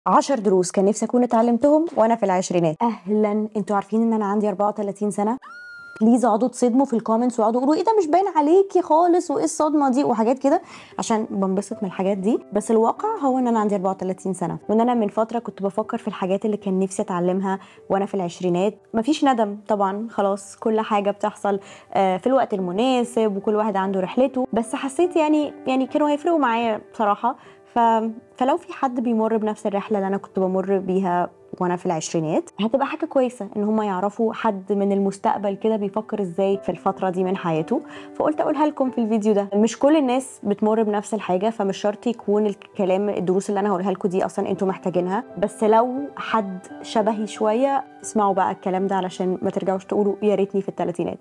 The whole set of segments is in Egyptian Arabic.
10 دروس كان نفسي اكون اتعلمتهم وانا في العشرينات اهلا انتوا عارفين ان انا عندي 34 سنه بليز اقعدوا تصدموا في الكومنتس واقعدوا يقولوا ايه ده مش باين عليكي خالص وايه الصدمه دي وحاجات كده عشان بنبسط من الحاجات دي بس الواقع هو ان انا عندي 34 سنه وان انا من فتره كنت بفكر في الحاجات اللي كان نفسي اتعلمها وانا في العشرينات مفيش ندم طبعا خلاص كل حاجه بتحصل آه، في الوقت المناسب وكل واحد عنده رحلته بس حسيت يعني يعني كانوا هيفرقوا معايا بصراحه ف... فلو في حد بيمر بنفس الرحله اللي انا كنت بمر بيها وانا في العشرينات هتبقى حاجه كويسه ان هم يعرفوا حد من المستقبل كده بيفكر ازاي في الفتره دي من حياته فقلت اقولها لكم في الفيديو ده مش كل الناس بتمر بنفس الحاجه فمش شرط يكون الكلام الدروس اللي انا هقولها لكم دي اصلا انتوا محتاجينها بس لو حد شبهي شويه اسمعوا بقى الكلام ده علشان ما ترجعوش تقولوا يا ريتني في الثلاثينات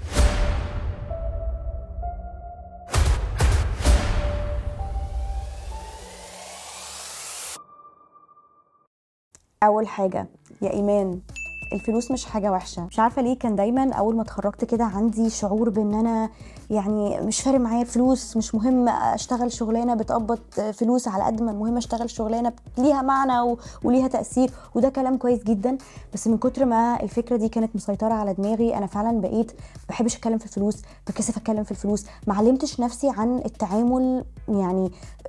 اول حاجه يا ايمان الفلوس مش حاجه وحشه مش عارفه ليه كان دايما اول ما اتخرجت كده عندي شعور بان انا يعني مش فارق معايا الفلوس مش مهم اشتغل شغلانه بتقبض فلوس على قد ما المهم اشتغل شغلانه ليها معنى و... وليها تاثير وده كلام كويس جدا بس من كتر ما الفكره دي كانت مسيطره على دماغي انا فعلا بقيت بحبش اتكلم في الفلوس بكسف اتكلم في الفلوس ما علمتش نفسي عن التعامل يعني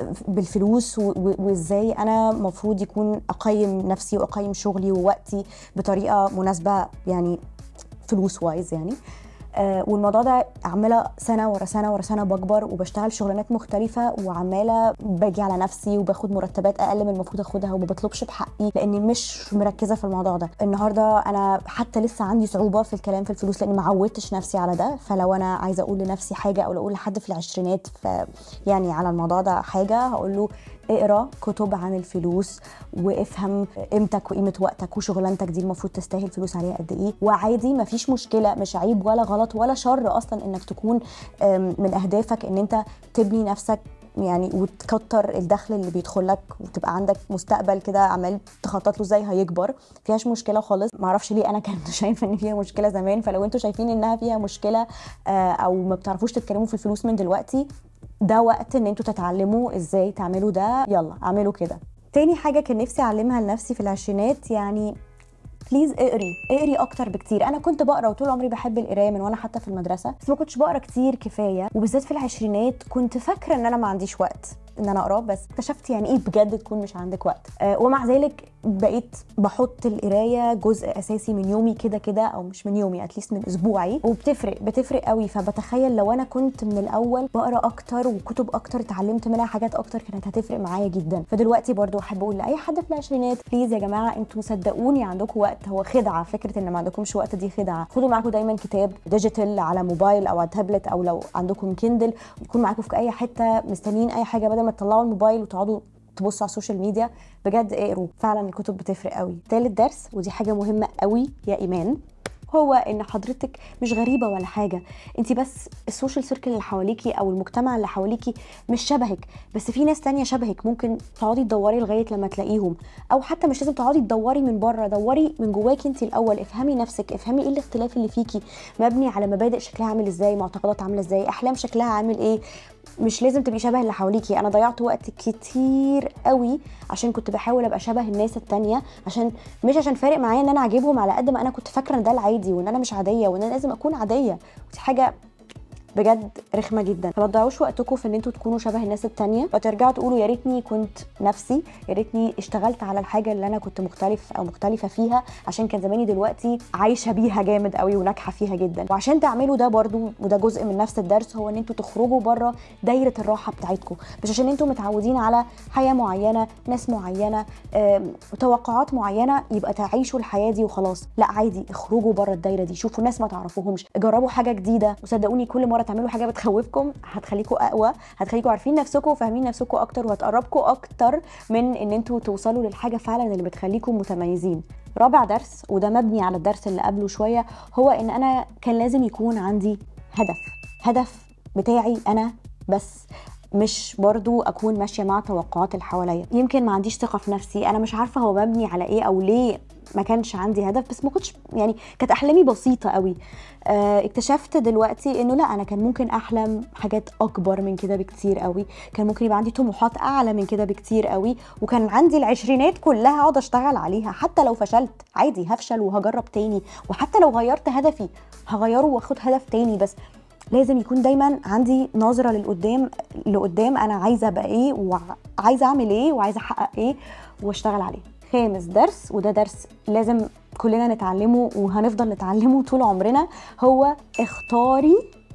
بالفلوس و... و... وازاي انا المفروض يكون اقيم نفسي واقيم شغلي ووقتي بطريقه مناسبه يعني فلوس وايز يعني آه والموضوع ده عماله سنه ورا سنه ورا سنه بكبر وبشتغل شغلانات مختلفه وعماله باجي على نفسي وباخد مرتبات اقل من المفروض اخدها وما بطلبش بحقي لاني مش مركزه في الموضوع ده النهارده انا حتى لسه عندي صعوبه في الكلام في الفلوس لاني ما عودتش نفسي على ده فلو انا عايزه اقول لنفسي حاجه او اقول لحد في العشرينات ف يعني على الموضوع ده حاجه هقول له اقرا كتب عن الفلوس وافهم قيمتك وقيمه وقتك وشغلانتك دي المفروض تستاهل فلوس عليها قد ايه وعادي مفيش مشكله مش عيب ولا غلط ولا شر اصلا انك تكون من اهدافك ان انت تبني نفسك يعني وتكتر الدخل اللي بيدخل لك وتبقى عندك مستقبل كده عمال تخطط له ازاي هيكبر فيهاش مشكله خالص ما اعرفش ليه انا كنت شايفه ان فيها مشكله زمان فلو انتوا شايفين انها فيها مشكله او ما بتعرفوش تتكلموا في الفلوس من دلوقتي ده وقت ان انتوا تتعلموا ازاي تعملوا ده يلا اعملوا كده تاني حاجه كان نفسي اعلمها لنفسي في العشرينات يعني بليز اقري اقري اكتر بكتير انا كنت بقرا وطول عمري بحب القرايه من وانا حتى في المدرسه بس ما كنتش بقرا كتير كفايه وبالذات في العشرينات كنت فاكره ان انا ما عنديش وقت ان انا اقراه بس اكتشفت يعني ايه بجد تكون مش عندك وقت أه ومع ذلك بقيت بحط القرايه جزء اساسي من يومي كده كده او مش من يومي اتليست من اسبوعي وبتفرق بتفرق قوي فبتخيل لو انا كنت من الاول بقرا اكتر وكتب اكتر اتعلمت منها حاجات اكتر كانت هتفرق معايا جدا فدلوقتي برضو احب اقول لاي حد في العشرينات بليز يا جماعه انتوا صدقوني عندكم وقت هو خدعه فكره ان ما عندكمش وقت دي خدعه خدوا معاكم دايما كتاب ديجيتال على موبايل او على تابلت او لو عندكم كيندل يكون معاكم في اي حته مستنيين اي حاجه بدل ما تطلعوا الموبايل وتقعدوا تبصوا على السوشيال ميديا بجد اقروا فعلا الكتب بتفرق قوي تالت درس ودي حاجه مهمه قوي يا ايمان هو ان حضرتك مش غريبه ولا حاجه انت بس السوشيال سيركل اللي حواليكي او المجتمع اللي حواليكي مش شبهك بس في ناس تانية شبهك ممكن تقعدي تدوري لغايه لما تلاقيهم او حتى مش لازم تقعدي تدوري من بره دوري من جواكي انت الاول افهمي نفسك افهمي ايه الاختلاف اللي فيكي مبني على مبادئ شكلها عامل ازاي معتقدات عامله ازاي احلام شكلها عامل ايه مش لازم تبقي شبه اللي حواليكي انا ضيعت وقت كتير قوي عشان كنت بحاول ابقى شبه الناس التانية عشان مش عشان فارق معايا ان انا عاجبهم على قد ما انا كنت فاكره ان ده العادي وان انا مش عاديه وان انا لازم اكون عاديه ودي حاجه بجد رخمه جدا فما تضيعوش وقتكم في ان انتوا تكونوا شبه الناس التانية وترجعوا تقولوا يا ريتني كنت نفسي يا ريتني اشتغلت على الحاجه اللي انا كنت مختلف او مختلفه فيها عشان كان زماني دلوقتي عايشه بيها جامد قوي وناجحه فيها جدا وعشان تعملوا ده برضو وده جزء من نفس الدرس هو ان انتوا تخرجوا بره دايره الراحه بتاعتكم مش عشان انتوا متعودين على حياه معينه ناس معينه توقعات معينه يبقى تعيشوا الحياه دي وخلاص لا عادي اخرجوا بره الدايره دي شوفوا ناس ما تعرفوهمش جربوا حاجه جديده وصدقوني كل مره تعملوا حاجه بتخوفكم هتخليكم اقوى هتخليكم عارفين نفسكم وفاهمين نفسكم اكتر وهتقربكم اكتر من ان انتوا توصلوا للحاجه فعلا اللي بتخليكم متميزين رابع درس وده مبني على الدرس اللي قبله شويه هو ان انا كان لازم يكون عندي هدف هدف بتاعي انا بس مش برضو اكون ماشيه مع توقعات اللي حواليا يمكن ما عنديش ثقه في نفسي انا مش عارفه هو مبني على ايه او ليه ما كانش عندي هدف بس ما كنتش يعني كانت احلامي بسيطه قوي آه، اكتشفت دلوقتي انه لا انا كان ممكن احلم حاجات اكبر من كده بكتير قوي كان ممكن يبقى عندي طموحات اعلى من كده بكتير قوي وكان عندي العشرينات كلها اقعد اشتغل عليها حتى لو فشلت عادي هفشل وهجرب تاني وحتى لو غيرت هدفي هغيره واخد هدف تاني بس لازم يكون دايما عندي نظره للقدام لقدام انا عايزه ابقى ايه وعايزه اعمل ايه وعايزه احقق ايه واشتغل عليه خامس درس وده درس لازم كلنا نتعلمه وهنفضل نتعلمه طول عمرنا هو اختاري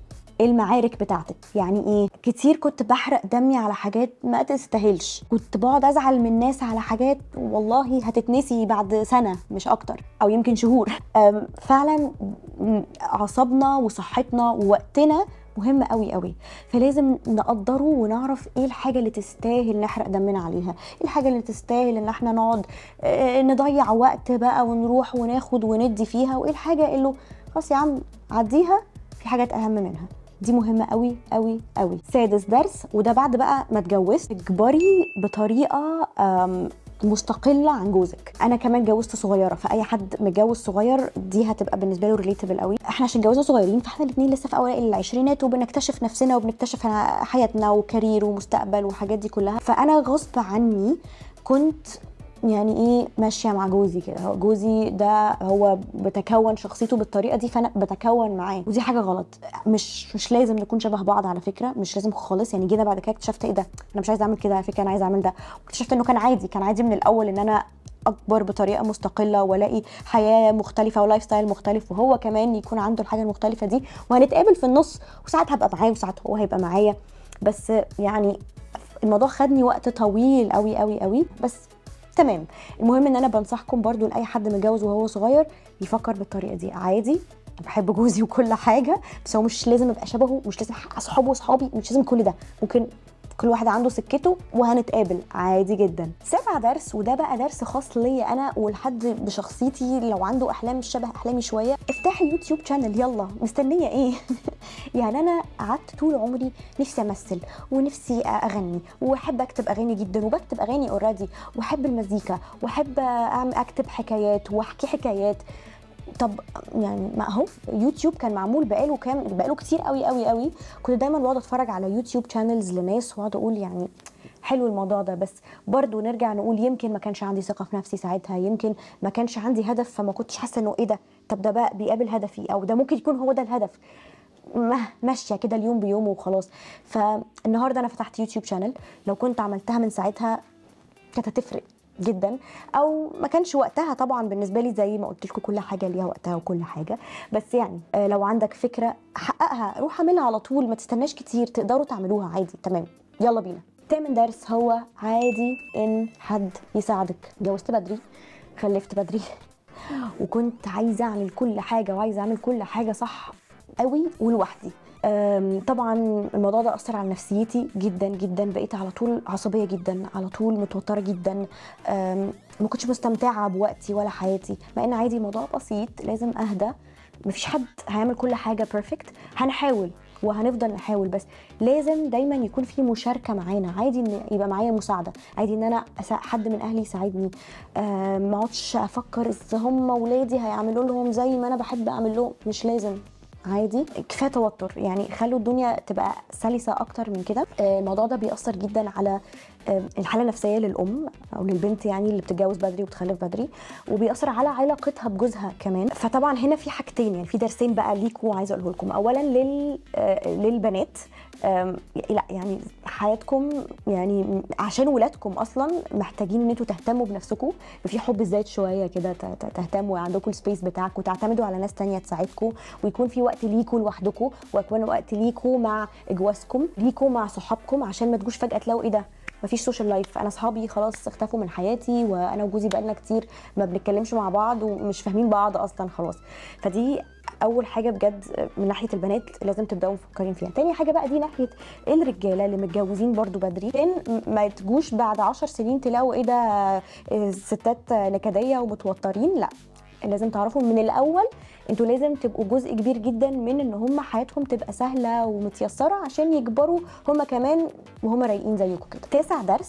المعارك بتاعتك يعني ايه كتير كنت بحرق دمي على حاجات ما تستاهلش كنت بقعد ازعل من الناس على حاجات والله هتتنسي بعد سنه مش اكتر او يمكن شهور أم، فعلا م- اعصابنا وصحتنا ووقتنا مهم قوي قوي فلازم نقدره ونعرف ايه الحاجه اللي تستاهل نحرق دمنا عليها ايه الحاجه اللي تستاهل ان احنا نقعد آه، نضيع وقت بقى ونروح وناخد وندي فيها وايه الحاجه اللي خلاص يا عم عديها في حاجات اهم منها دي مهمة قوي قوي قوي سادس درس وده بعد بقى ما اتجوزت اجبري بطريقة أم، مستقلة عن جوزك انا كمان اتجوزت صغيرة فاي حد متجوز صغير دي هتبقى بالنسبة له ريليتبل قوي احنا عشان اتجوزنا صغيرين فاحنا الاثنين لسه في اوائل العشرينات وبنكتشف نفسنا وبنكتشف حياتنا وكارير ومستقبل وحاجات دي كلها فانا غصب عني كنت يعني ايه ماشيه مع جوزي كده هو جوزي ده هو بتكون شخصيته بالطريقه دي فانا بتكون معاه ودي حاجه غلط مش مش لازم نكون شبه بعض على فكره مش لازم خالص يعني جينا بعد كده اكتشفت ايه ده انا مش عايزه اعمل كده على فكره انا عايزه اعمل ده واكتشفت انه كان عادي كان عادي من الاول ان انا اكبر بطريقه مستقله والاقي حياه مختلفه ولايف ستايل مختلف وهو كمان يكون عنده الحاجه المختلفه دي وهنتقابل في النص وساعات هبقى معاه وساعات هو هيبقى معايا بس يعني الموضوع خدني وقت طويل قوي قوي قوي بس تمام المهم ان انا بنصحكم برضو لاي حد متجوز وهو صغير يفكر بالطريقه دي عادي أنا بحب جوزي وكل حاجه بس هو مش لازم ابقى شبهه مش لازم اصحابه واصحابي مش لازم كل ده ممكن كل واحد عنده سكته وهنتقابل عادي جدا سابع درس وده بقى درس خاص ليا انا ولحد بشخصيتي لو عنده احلام شبه احلامي شويه افتحي يوتيوب شانل يلا مستنيه ايه يعني انا قعدت طول عمري نفسي امثل ونفسي اغني واحب اكتب اغاني جدا وبكتب اغاني اوريدي واحب المزيكا واحب اعمل اكتب حكايات واحكي حكايات طب يعني ما اهو يوتيوب كان معمول بقاله كام بقاله كتير قوي قوي قوي كنت دايما بقعد اتفرج على يوتيوب شانلز لناس واقعد اقول يعني حلو الموضوع ده بس برضو نرجع نقول يمكن ما كانش عندي ثقه في نفسي ساعتها يمكن ما كانش عندي هدف فما كنتش حاسه انه ايه ده طب ده بقى بيقابل هدفي او ده ممكن يكون هو ده الهدف ما ماشيه كده اليوم بيومه وخلاص فالنهارده انا فتحت يوتيوب شانل لو كنت عملتها من ساعتها كانت هتفرق جدا او ما كانش وقتها طبعا بالنسبه لي زي ما قلت لكم كل حاجه ليها وقتها وكل حاجه بس يعني آه، لو عندك فكره حققها روح اعملها على طول ما تستناش كتير تقدروا تعملوها عادي تمام يلا بينا تامن درس هو عادي ان حد يساعدك اتجوزت بدري خلفت بدري وكنت عايزه اعمل كل حاجه وعايزه اعمل كل حاجه صح قوي ولوحدي أم، طبعا الموضوع ده اثر على نفسيتي جدا جدا بقيت على طول عصبيه جدا على طول متوتره جدا أم، ما كنتش مستمتعه بوقتي ولا حياتي مع ان عادي الموضوع بسيط لازم اهدى مفيش حد هيعمل كل حاجه بيرفكت هنحاول وهنفضل نحاول بس لازم دايما يكون في مشاركه معانا عادي ان يبقى معايا مساعده عادي ان انا أسا- حد من اهلي يساعدني آه، ما اقعدش افكر اذا هم ولادي هيعملوا لهم زي ما انا بحب اعمل لهم مش لازم عادي كفايه توتر يعني خلوا الدنيا تبقى سلسه اكتر من كده آه، الموضوع ده بيأثر جدا على آه، الحاله النفسيه للام او للبنت يعني اللي بتتجوز بدري وبتخلف بدري وبيأثر على علاقتها بجوزها كمان فطبعا هنا في حاجتين يعني في درسين بقى ليكوا عايزه اقوله لكم اولا لل آه، للبنات آم، لا يعني حياتكم يعني عشان ولادكم اصلا محتاجين ان انتوا تهتموا بنفسكم في حب الذات شويه كده ت- ت- تهتموا عندكم السبيس بتاعكم تعتمدوا على ناس تانية تساعدكم ويكون في وقت ليكوا لوحدكم ويكون وقت ليكوا مع جوازكم ليكوا مع صحابكم عشان ما تجوش فجاه تلاقوا ايه ده مفيش سوشيال لايف انا اصحابي خلاص اختفوا من حياتي وانا وجوزي بقالنا كتير ما بنتكلمش مع بعض ومش فاهمين بعض اصلا خلاص فدي اول حاجه بجد من ناحيه البنات لازم تبداوا مفكرين فيها تاني حاجه بقى دي ناحيه الرجاله اللي متجوزين برضو بدري عشان ما تجوش بعد عشر سنين تلاقوا ايه ده الستات نكديه ومتوترين لا لازم تعرفوا من الاول انتوا لازم تبقوا جزء كبير جدا من ان هم حياتهم تبقى سهله ومتيسره عشان يكبروا هم كمان وهم رايقين زيكم كده تاسع درس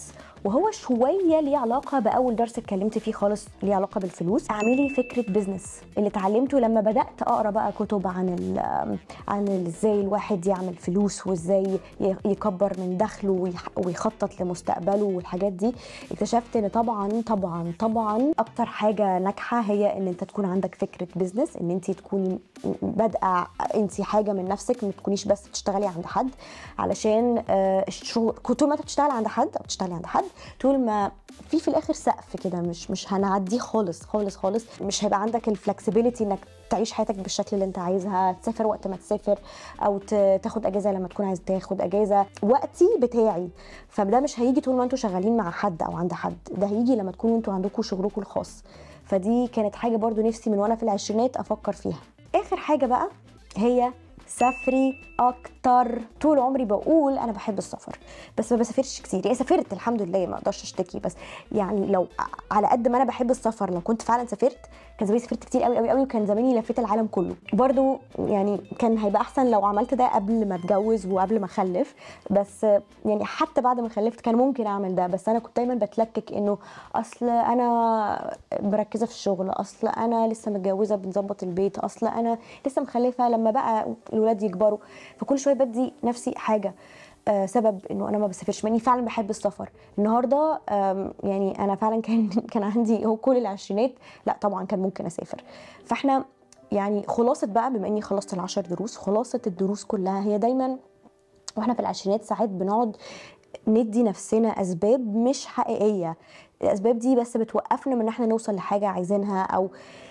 وهو شويه ليه علاقه باول درس اتكلمت فيه خالص ليه علاقه بالفلوس اعملي فكره بيزنس اللي اتعلمته لما بدات اقرا بقى كتب عن ال عن ال- ازاي الواحد يعمل فلوس وازاي ي- يكبر من دخله ويح- ويخطط لمستقبله والحاجات دي اكتشفت ان طبعا طبعا طبعا اكتر حاجه ناجحه هي ان انت تكون عندك فكره بيزنس ان انت تكوني بادئه انت حاجه من نفسك ما تكونيش بس بتشتغلي عند حد علشان آه، الشغل طول ما انت بتشتغل عند حد او بتشتغلي عند حد طول ما في في الاخر سقف كده مش مش هنعديه خالص خالص خالص مش هيبقى عندك الفلكسبيليتي انك تعيش حياتك بالشكل اللي انت عايزها تسافر وقت ما تسافر او ت- تاخد اجازه لما تكون عايز تاخد اجازه وقتي بتاعي فده مش هيجي طول ما انتوا شغالين مع حد او عند حد ده هيجي لما تكونوا انتوا عندكم شغلكم الخاص فدي كانت حاجه برضو نفسي من وانا في العشرينات افكر فيها اخر حاجه بقى هي سافري اكتر طول عمري بقول انا بحب السفر بس ما بسافرش كتير يعني سافرت الحمد لله ما اقدرش اشتكي بس يعني لو على قد ما انا بحب السفر لو كنت فعلا سافرت كان زماني سافرت كتير قوي قوي قوي وكان زماني لفيت العالم كله برضو يعني كان هيبقى احسن لو عملت ده قبل ما اتجوز وقبل ما اخلف بس يعني حتى بعد ما خلفت كان ممكن اعمل ده بس انا كنت دايما بتلكك انه اصل انا مركزه في الشغل اصل انا لسه متجوزه بنظبط البيت اصل انا لسه مخلفه لما بقى الولاد يكبروا فكل شويه بدي نفسي حاجه آه، سبب انه انا ما بسافرش ماني فعلا بحب السفر النهارده آم، يعني انا فعلا كان كان عندي هو كل العشرينات لا طبعا كان ممكن اسافر فاحنا يعني خلاصه بقى بما اني خلصت العشر دروس خلاصه الدروس كلها هي دايما واحنا في العشرينات ساعات بنقعد ندي نفسنا اسباب مش حقيقيه الاسباب دي بس بتوقفنا من ان احنا نوصل لحاجه عايزينها او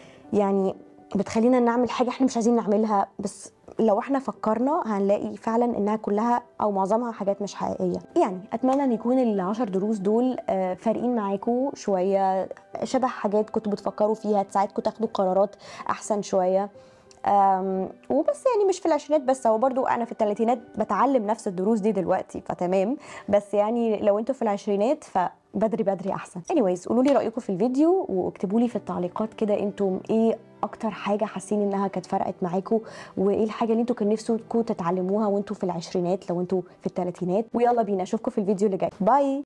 يعني بتخلينا نعمل حاجه احنا مش عايزين نعملها بس لو احنا فكرنا هنلاقي فعلا انها كلها او معظمها حاجات مش حقيقيه يعني اتمنى ان يكون العشر دروس دول آه، فارقين معاكم شويه شبه حاجات كنتوا بتفكروا فيها تساعدكم تاخدوا قرارات احسن شويه أم، وبس يعني مش في العشرينات بس هو برضو انا في الثلاثينات بتعلم نفس الدروس دي دلوقتي فتمام بس يعني لو انتوا في العشرينات فبدري بدري احسن anyways قولوا لي رايكم في الفيديو واكتبوا لي في التعليقات كده انتم ايه اكتر حاجه حاسين انها كانت فرقت معاكم وايه الحاجه اللي انتوا كان نفسكم تتعلموها وانتوا في العشرينات لو انتوا في الثلاثينات ويلا بينا اشوفكم في الفيديو اللي جاي باي